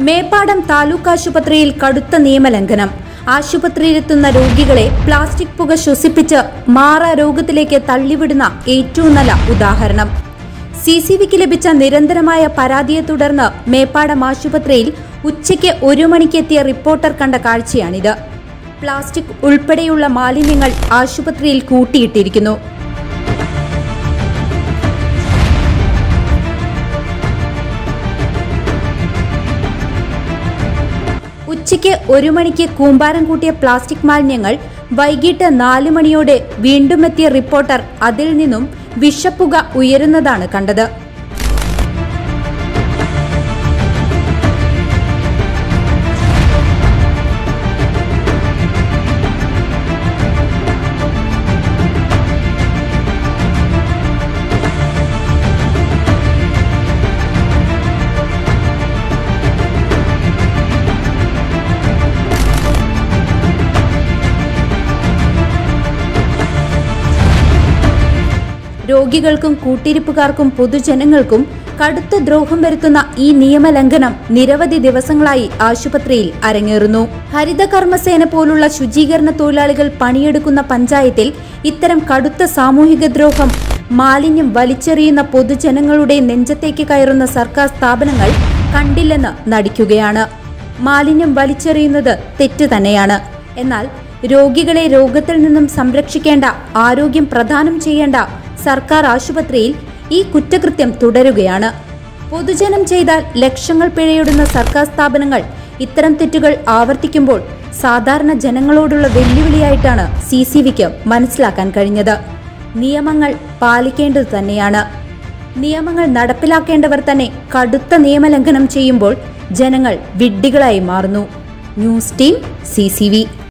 മേപ്പാടം താലൂക്ക് ആശുപത്രിയിൽ കടുത്ത നിയമലംഘനം ആശുപത്രിയിലെത്തുന്ന രോഗികളെ പ്ലാസ്റ്റിക് പുക ശ്വസിപ്പിച്ച് മാറ രോഗത്തിലേക്ക് തള്ളിവിടുന്ന ഏറ്റവും നല്ല ഉദാഹരണം സി സി വിക്ക് ലഭിച്ച നിരന്തരമായ പരാതിയെ തുടർന്ന് മേപ്പാടം ആശുപത്രിയിൽ ഉച്ചയ്ക്ക് ഒരു മണിക്കെത്തിയ റിപ്പോർട്ടർ കണ്ട കാഴ്ചയാണിത് പ്ലാസ്റ്റിക് ഉൾപ്പെടെയുള്ള മാലിന്യങ്ങൾ ആശുപത്രിയിൽ കൂട്ടിയിട്ടിരിക്കുന്നു ഉച്ചയ്ക്ക് ഒരു മണിക്ക് കൂമ്പാരം കൂട്ടിയ പ്ലാസ്റ്റിക് മാലിന്യങ്ങൾ വൈകിട്ട് നാല് മണിയോടെ വീണ്ടും എത്തിയ റിപ്പോർട്ടർ അതിൽ നിന്നും വിഷപ്പുക ഉയരുന്നതാണ് കണ്ടത് രോഗികൾക്കും കൂട്ടിരിപ്പുകാർക്കും പൊതുജനങ്ങൾക്കും കടുത്ത ദ്രോഹം വരുത്തുന്ന ഈ നിയമലംഘനം നിരവധി ദിവസങ്ങളായി ആശുപത്രിയിൽ അരങ്ങേറുന്നു ഹരിത കർമ്മസേന പോലുള്ള ശുചീകരണ തൊഴിലാളികൾ പണിയെടുക്കുന്ന പഞ്ചായത്തിൽ ഇത്തരം കടുത്ത സാമൂഹിക ദ്രോഹം മാലിന്യം വലിച്ചെറിയുന്ന പൊതുജനങ്ങളുടെ നെഞ്ചത്തേക്ക് കയറുന്ന സർക്കാർ സ്ഥാപനങ്ങൾ കണ്ടില്ലെന്ന് നടിക്കുകയാണ് മാലിന്യം വലിച്ചെറിയുന്നത് തെറ്റ് തന്നെയാണ് എന്നാൽ രോഗികളെ രോഗത്തിൽ നിന്നും സംരക്ഷിക്കേണ്ട ആരോഗ്യം പ്രദാനം ചെയ്യേണ്ട സർക്കാർ ആശുപത്രിയിൽ ഈ കുറ്റകൃത്യം തുടരുകയാണ് പൊതുജനം ചെയ്താൽ ലക്ഷങ്ങൾ പിഴയിടുന്ന സർക്കാർ സ്ഥാപനങ്ങൾ ഇത്തരം തെറ്റുകൾ ആവർത്തിക്കുമ്പോൾ സാധാരണ ജനങ്ങളോടുള്ള വെല്ലുവിളിയായിട്ടാണ് സി സി വിക്ക് മനസ്സിലാക്കാൻ കഴിഞ്ഞത് നിയമങ്ങൾ പാലിക്കേണ്ടത് തന്നെയാണ് നിയമങ്ങൾ നടപ്പിലാക്കേണ്ടവർ തന്നെ കടുത്ത നിയമലംഘനം ചെയ്യുമ്പോൾ ജനങ്ങൾ വിഡ്ഢികളായി മാറുന്നു ന്യൂസ് ടീം സി